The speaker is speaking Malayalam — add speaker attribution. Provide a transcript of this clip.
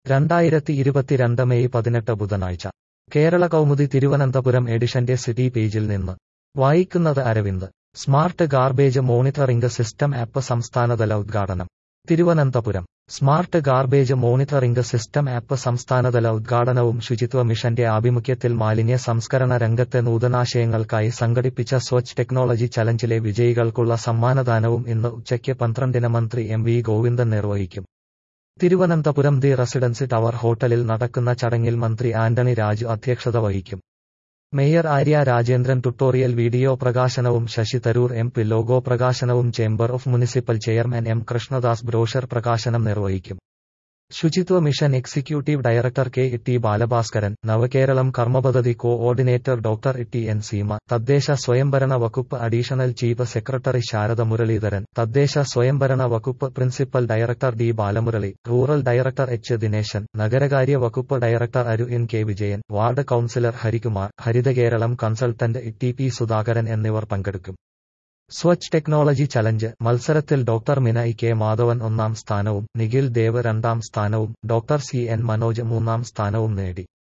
Speaker 1: രണ്ടായിരത്തി ഇരുപത്തിരണ്ട് മെയ് പതിനെട്ട് ബുധനാഴ്ച കേരള കൗമുദി തിരുവനന്തപുരം എഡിഷന്റെ സിറ്റി പേജിൽ നിന്ന് വായിക്കുന്നത് Aravind smart garbage monitoring system app സംസ്ഥാനതല ഉദ്ഘാടനം Thiruvananthapuram smart garbage monitoring system app സംസ്ഥാനതല ഉദ്ഘാടനവും ശുചിത്വ മിഷന്റെ ആഭിമുഖ്യത്തിൽ മാലിന്യ സംസ്കരണ രംഗത്തെ നൂതനാശയങ്ങൾക്കായി സംഘടിപ്പിച്ച സ്വച്ഛ് ടെക്നോളജി ചലഞ്ചിലെ വിജയികൾക്കുള്ള സമ്മാനദാനവും ഇന്ന് ഉച്ചയ്ക്ക് പന്ത്രണ്ടിന് മന്ത്രി എം വി ഗോവിന്ദൻ നിർവഹിക്കും തിരുവനന്തപുരം ദി റെസിഡൻസി ടവർ ഹോട്ടലിൽ നടക്കുന്ന ചടങ്ങിൽ മന്ത്രി ആന്റണി രാജു അധ്യക്ഷത വഹിക്കും mayor Arya Rajendran tutorial video പ്രകാശനവും Shashi Tharoor M P logo പ്രകാശനവും chamber of municipal chairman M Krishnadas brochure പ്രകാശനം നിർവഹിക്കും Suchitwa mission executive director K T Balabhaskaran Navakeralam കർമ്മപദ്ധതി coordinator doctor T N Seema തദ്ദേശ സ്വയംഭരണ വകുപ്പ് additional chief secretary Sharada Muraleedharan തദ്ദേശ സ്വയംഭരണ വകുപ്പ് principal director D Balamurali rural director H Dineshan നഗരകാര്യ വകുപ്പ് director Arun K Vijayan ward councillor Harikumar Harithakeralam consultant T P Sudhakaran എന്നിവർ പങ്കെടുക്കും സ്വച്ഛ് ടെക്നോളജി ചലഞ്ച് മത്സരത്തിൽ doctor Mina E K Madhavan ഒന്നാം സ്ഥാനവും നിഖിൽ ദേവ് രണ്ടാം സ്ഥാനവും ഡോക്ടർ സി എൻ മനോജ് മൂന്നാം സ്ഥാനവും നേടി